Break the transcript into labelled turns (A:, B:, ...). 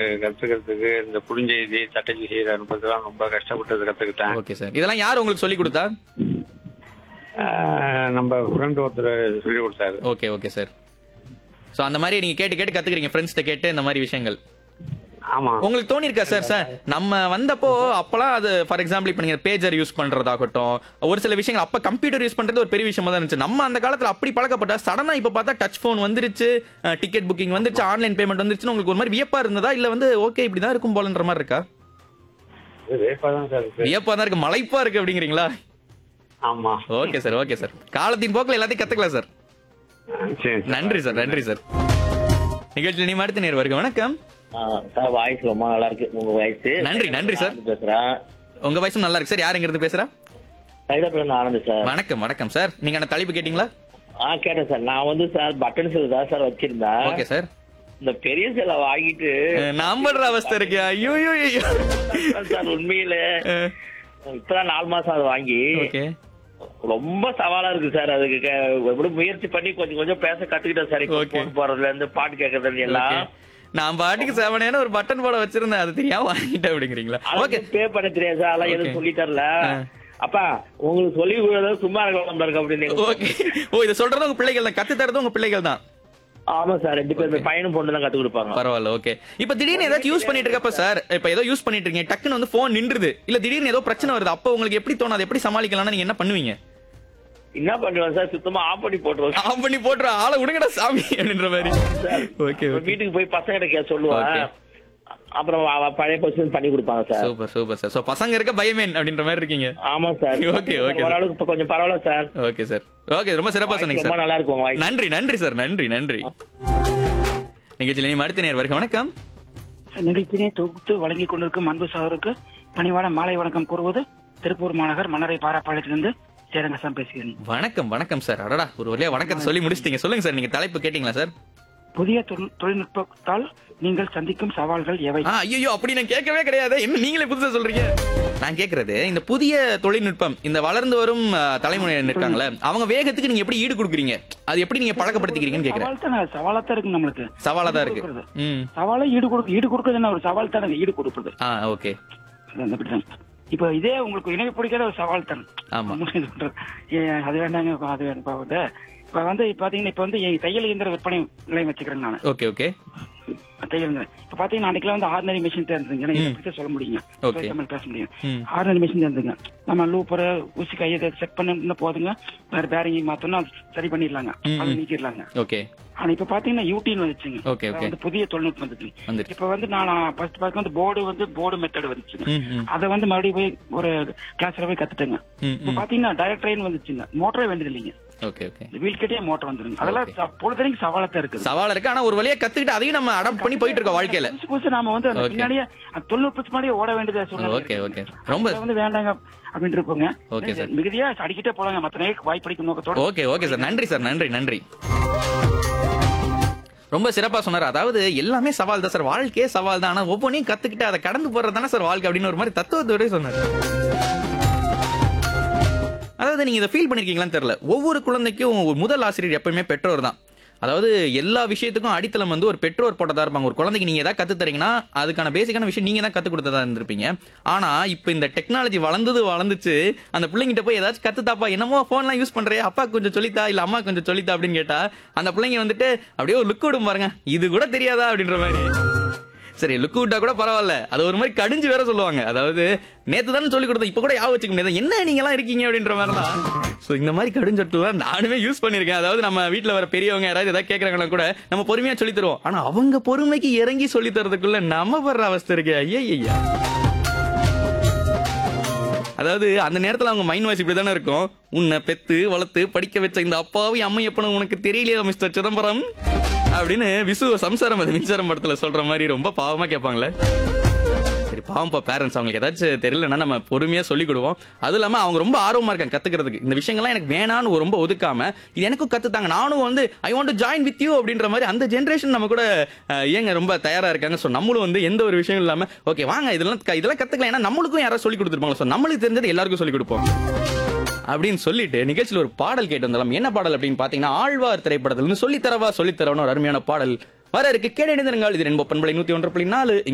A: கத்துக்கிறதுக்கு இந்த குறுஞ்செய்தி தட்டச்சு செய்தி அனுப்புறதுலாம் ரொம்ப கஷ்டப்பட்டது கத்துக்கிட்டேன்
B: ஓகே சார் இதெல்லாம் யார் உங்களுக்கு சொல்லி கொடுத்தா
A: ஆஹ் நம்ம ஃப்ரெண்ட் ஒருத்தர் சொல்லி கொடுத்தாரு
B: ஓகே ஓகே சார் ஸோ அந்த மாதிரி நீங்க கேட்டு கேட்டு கத்துக்கிறீங்க ஃப்ரெண்ட்ஸ்கிட்ட கேட்டு இந்த மாதிரி விஷயங்கள்
A: ஆமா
B: உங்களுக்கு தோணி இருக்கா சார் சார் நம்ம வந்தப்போ அப்பலாம் அது ஃபார் எக்ஸாம்பிள் இப்போ நீங்க பேஜர் யூஸ் பண்றதாகட்டும் ஒரு சில விஷயங்கள் அப்ப கம்ப்யூட்டர் யூஸ் பண்றது ஒரு பெரிய விஷயமா தான் இருந்துச்சு நம்ம அந்த காலத்துல அப்படி பழக்கப்பட்டா சடனா இப்ப பார்த்தா டச் ஃபோன் வந்துருச்சு டிக்கெட் புக்கிங் வந்துருச்சு ஆன்லைன் பேமெண்ட் வந்துருச்சுன்னு உங்களுக்கு ஒரு மாதிரி வியப்பா இருந்ததா இல்ல வந்து ஓகே இப்படிதான் இருக்கும் போலன்ற மாதிரி இருக்கா
A: வேப்பா தான் சார் இருக்கு
B: வியப்பா தான் இருக்கு மலைப்பா இருக்கு அப்படிங்கிறீங்களா
A: ஆமா
B: ஓகே சார் ஓகே சார் காலத்தின் போக்கில் எல்லாத்தையும் கத்துக்கலாம் சார்
A: சரி
B: நன்றி சார் நன்றி சார் நிகழ்ச்சியில் நீ அடுத்த நேர் வருக வணக்கம்
C: சார் வாய்ஸ் ரொம்ப நல்லா இருக்கு உங்க வாய்ஸ்
B: நன்றி, நன்றி சார்.
C: பேசுறேன்
B: உங்க வயசும் நல்லா இருக்கு சார் யாருங்கிறது பேசுறா
C: சைதாபுரம் ஆனந்த் சார்
B: வணக்கம் வணக்கம் சார் நீங்க அந்த தலைப்பு கேட்டீங்களா
C: ஆ கேட்டேன் சார் நான் வந்து சார் பட்டன் செல் தான் சார் வச்சிருந்தேன்
B: ஓகே சார்
C: இந்த பெரிய செல்லை வாங்கிட்டு
B: நான் படுற அவஸ்தை இருக்கு ஐயோ ஐயோ ஐயோ
C: சார் உண்மையில இப்பதான் நாலு மாசம் அது வாங்கி
B: ஓகே
C: ரொம்ப சவாலா இருக்கு சார் அதுக்கு க- எப்படி முயற்சி பண்ணி கொஞ்சம் கொஞ்சம் பேச கத்துக்கிட்டேன் சார் இப்போ
B: Okay.
C: phone போறதுல இருந்து பாட்டு கேட்கறதுல இருந்து எல்லாம்
B: நான் பாட்டுக்கு செவனேன்னு ஒரு பட்டன் போட வச்சிருந்தேன் அது தெரியாம வாங்கிட்டேன் அப்படிங்கிறீங்களா ஓகே
C: பே பண்ண தெரியாது சார் அதெல்லாம்
B: Okay.
C: எதுவும் சொல்லி தரல
B: ஆ.
C: அப்பா உங்களுக்கு சொல்லி கொடுக்கறது சும்மா இருக்கலாம் இருக்கு அப்படின்னு
B: ஓகே ஓ இதை சொல்றது உங்க பிள்ளைகள் தான் கத்து தரது உங்க பிள்ளைகள் தான்
C: ஆமா சார் ரெண்டு பேரும் பையனும் பொண்ணு தான் கத்து கொடுப்பாங்க
B: பரவாயில்ல ஓகே இப்ப திடீர்னு ஏதாச்சும் யூஸ் பண்ணிட்டு இருக்கப்ப சார் இப்ப ஏதோ யூஸ் பண்ணிட்டு இருக்கீங்க டக்குன்னு வந்து போன் நின்றுது இல்ல திடீர்னு ஏதோ பிரச்சனை வருது அப்ப உங்களுக்கு எப்படி தோணும் அதை எப்படி சமாளிக்கலாம்னு நீங்க என்ன பண்ணுவீங்க
C: என்ன பண்ணுவேன் சார் சுத்தமா ஆஃப் பண்ணி போட்டுருவேன்
B: ஆஃப் பண்ணி போட்டுற ஆளை விடுங்கடா சாமி அப்படின்ற மாதிரி ஓகே
C: அப்புறம் வீட்டுக்கு போய் பசங்க கிட்ட சொல்லுவேன்
B: Okay.
C: அப்புறம் அவ- அவ பழைய பொசிஷன் பண்ணி கொடுப்பாங்க sir
B: super super sir so பசங்க இருக்க பயமேன் அப்படின்ற மாதிரி இருக்கீங்க
C: ஆமா சார்
B: Okay, okay.
C: ஓரளவுக்கு இப்ப கொஞ்சம் பரவாயில்ல சார்
B: ஓகே சார் ஓகே ரொம்ப சிறப்பா சொன்னீங்க
C: ரொம்ப
B: சார்
C: நல்லா இருக்கும் வாய்ஸ்
B: நன்றி நன்றி சார் நன்றி நன்றி நிகழ்ச்சியில் நீ அடுத்த நேர் வருக வணக்கம்
D: நிகழ்ச்சியினை தொகுத்து வழங்கிக் கொண்டிருக்கும் அன்பு சகோதரருக்கு பணிவான மாலை வணக்கம் கூறுவது திருப்பூர் மாநகர் மன்னரை பாராப்பாளையத்திலிருந்து சேரங்கசாமி பேசுகிறேன்
B: வணக்கம் வணக்கம் சார் அடடா ஒரு வழியா வணக்கத்தை சொல்லி முடிச்சிட்டீங்க சொல்லுங்க சார் நீங்க தலைப்பு கேட்டீங்களா சார்
D: புதிய தொழில்- தொழில்நுட்பத்தால் நீங்கள் சந்திக்கும் சவால்கள் எவை
B: ஆ ஐயோ அப்படி நான் கேட்கவே கிடையாது என்ன நீங்களே புதுசா சொல்றீங்க நான் கேக்குறது இந்த புதிய தொழில்நுட்பம் இந்த வளர்ந்து வரும் ஆ, தலைமுறையினர் இருக்காங்களே அவங்க வேகத்துக்கு நீங்க எப்படி ஈடு கொடுக்குறீங்க அது எப்படி நீங்க பழக்கப்படுத்திக்கிறீங்கன்னு கேக்குறேன்
D: சவால் தானே சவாலா தான் இருக்கு நம்மளுக்கு
B: சவாலா தான் இருக்கு
D: கொடுக்கறது.
B: ம்
D: சவாலை ஈடு கொடுக்க ஈடு கொடுக்கறது என்ன ஒரு சவால் தானே ஈடு கொடுப்பது
B: ஆ ஓகே
D: அது அப்படிதான். இப்ப இதே உங்களுக்கு இணைய பிடிக்காத ஒரு சவால் தானே
B: ஆமா.
D: இது பண்றது. ஏ, அது வேண்டாங்க அது வேண்டாம் வந்து இப்ப வந்து பாத்தீங்கன்னா இப்ப வந்து என் தையல் இயந்திர விற்பனை நிலையம் வச்சுக்கிறேன் நான்
B: ஓகே ஓகே
D: தையல் இயந்திரம். இப்ப பாத்தீங்கன்னா அன்னைக்குலாம் வந்து ஆர்டினரி மிஷின் தான் இருந்துங்க ஏன்னா இதை பத்தி சொல்ல முடியுங்க
B: Okay.
D: தமிழ் பேச முடியும்
B: ம்.
D: ஆர்டினரி மிஷின் தான் இருந்துங்க நம்ம லூப்பர் ஊசி கையை செட் பண்ண போதுங்க வேற பேரிங் மாத்தோம்னா சரி பண்ணிடலாங்க
B: ம்,
D: அதை
B: ம்.
D: நீக்கிடலாங்க
B: ஓகே
D: ஆனா இப்ப பாத்தீங்கன்னா யூடின்னு வந்துச்சுங்க
B: Okay, okay.
D: அதாவது வந்து புதிய தொழில்நுட்பம் வந்துச்சு
B: வந்துருச்சு.
D: இப்ப வந்து நான் ஃபர்ஸ்ட் பார்க்க வந்து போர்டு வந்து போர்டு மெத்தட் வந்துச்சுங்க
B: ம், ம்.
D: அதை வந்து மறுபடியும் போய் ஒரு கிளாஸ்ல போய் கத்துட்டேங்க
B: ம்,
D: இப்ப
B: ம்.
D: பாத்தீங்கன்னா டைரக்ட் ட்ரெயின் வந்துச்சுங்க மோட்டரே வேண்டியது இல்லைங்க
B: ஓகே ஓகே
D: இந்த வீல் கிட்டே மோட்டர் வந்துருங்க அதெல்லாம் ச- பொழுதனைக்கும் சவாலத்தான் இருக்குது
B: சவால் இருக்கு ஆனா ஒரு வழியா கத்துக்கிட்டு அதையும் நம்ம அடாப்ட் பண்ணி போயிட்டு இருக்கோம் வாழ்க்கையில
D: புதுசு புதுசு நாம வந்து அந்த
B: Okay.
D: பின்னாடியே அந்த தொழில்நுட்பத்து முன்னாடியே ஓட வேண்டியதா சூழ்நிலை
B: ஓகே
D: இருக்குங்க.
B: ஓகே ரொம்ப
D: அதை வந்து வேண்டாங்க அப்படின்னு இருக்கோங்க
B: Okay, sir.
D: மிகுதியா அடிக்கிட்டே போலாங்க மத்த நேரம் வாய்ப்படிக்கும் நோக்கத்தோட
B: ஓகே ஓகே சார் நன்றி சார் நன்றி நன்றி ரொம்ப சிறப்பா சொன்னார் அதாவது எல்லாமே சவால் தான் சார் வாழ்க்கையே சவால் தான் ஆனா ஒவ்வொன்றையும் கத்துக்கிட்டு அதை கடந்து போறது தானே சார் வாழ்க்கை அப்படின்னு ஒரு மாதிரி தத்துவத்தோட சொன்னார் அதாவது நீங்க இதை ஃபீல் பண்ணிருக்கீங்களான்னு தெரியல ஒவ்வொரு குழந்தைக்கும் ஒரு முதல் ஆசிரியர் எப்பயுமே பெற்றோர் தான் அதாவது எல்லா விஷயத்துக்கும் அடித்தளம் வந்து ஒரு பெற்றோர் போட்டதா இருப்பாங்க ஒரு குழந்தைக்கு நீங்க ஏதாவது கத்து தரீங்கன்னா அதுக்கான பேசிக்கான விஷயம் நீங்க தான் கத்து கொடுத்ததா இருந்திருப்பீங்க ஆனா இப்போ இந்த டெக்னாலஜி வளர்ந்தது வளர்ந்துச்சு அந்த பிள்ளைங்கிட்ட போய் ஏதாச்சும் கத்துத்தாப்பா என்னமோ போன்லாம் யூஸ் பண்றே அப்பா கொஞ்சம் சொல்லித்தா இல்ல அம்மா கொஞ்சம் சொல்லித்தா அப்படின்னு கேட்டா அந்த பிள்ளைங்க வந்துட்டு அப்படியே ஒரு லுக் விடும் பாருங்க இது கூட தெரியாதா அப்படின்ற மாதிரி சரி லுக் விட்டா கூட பரவாயில்ல அது ஒரு மாதிரி கடிஞ்சு வேற சொல்லுவாங்க அதாவது நேத்து தானே சொல்லி கொடுத்தோம் இப்ப கூட ஞாபகம் வச்சுக்க முடியாது என்ன நீங்க எல்லாம் இருக்கீங்க அப்படின்ற மாதிரி தான் சோ இந்த மாதிரி கடுஞ்சொட்டு தான் நானுமே யூஸ் பண்ணிருக்கேன் அதாவது நம்ம வீட்ல வர பெரியவங்க யாராவது ஏதாவது கேக்குறாங்கன்னா கூட நம்ம பொறுமையா சொல்லி தருவோம் ஆனா அவங்க பொறுமைக்கு இறங்கி சொல்லி தரதுக்குள்ள நம்ம படுற அவஸ்தை இருக்கு ஐயா ஐயா அதாவது அந்த நேரத்துல அவங்க மைண்ட் வாய்ஸ் இப்படி தானே இருக்கும் உன்னை பெத்து வளர்த்து படிக்க வச்ச இந்த அப்பாவி அம்மையப்பனும் உனக்கு தெரியலையா மிஸ்டர் சிதம்பரம் அப்படின்னு விசு சம்சாரம் அது மின்சாரம் படத்துல சொல்ற மாதிரி ரொம்ப பாவமா கேட்பாங்களே சரி பாவம்ப்பா பேரண்ட்ஸ் அவங்களுக்கு ஏதாச்சும் தெரியலன்னா நம்ம பொறுமையா சொல்லி கொடுவோம் அதுவும் இல்லாம அவங்க ரொம்ப ஆர்வமா இருக்காங்க கத்துக்கிறதுக்கு இந்த விஷயங்கள்லாம் எனக்கு வேணான்னு ரொம்ப ஒதுக்காம இது எனக்கும் கத்துத்தாங்க நானும் வந்து I want to join with you அப்படின்ற மாதிரி அந்த ஜென்ரேஷன் நம்ம கூட அஹ், ஏங்க ரொம்ப தயாரா இருக்காங்க ஸோ நம்மளும் வந்து எந்த ஒரு விஷயம் இல்லாம ஓகே வாங்க இதெல்லாம் க- இதெல்லாம் கத்துக்கலாம் ஏன்னா நம்மளுக்கும் யாராவது சொல்லி கொடுத்துருப்பாங்க ஸோ நம்மளுக்கு தெரிஞ்சது எல்லாருக்கும் சொல்லி கொடுப்போம் அப்படின்னு சொல்லிட்டு நிகழ்ச்சியில் ஒரு பாடல் கேட்டு வந்தாலும் என்ன பாடல் அப்படின்னு பாத்தீங்கன்னா ஆழ்வார் திரைப்படத்துல இருந்து சொல்லித்தரவா சொல்லித்தரவா ஒரு அருமையான பாடல் வர இருக்கு கேட்டு இது ரெண்டு பண்பலை நூத்தி ஒன்று புள்ளி நாலு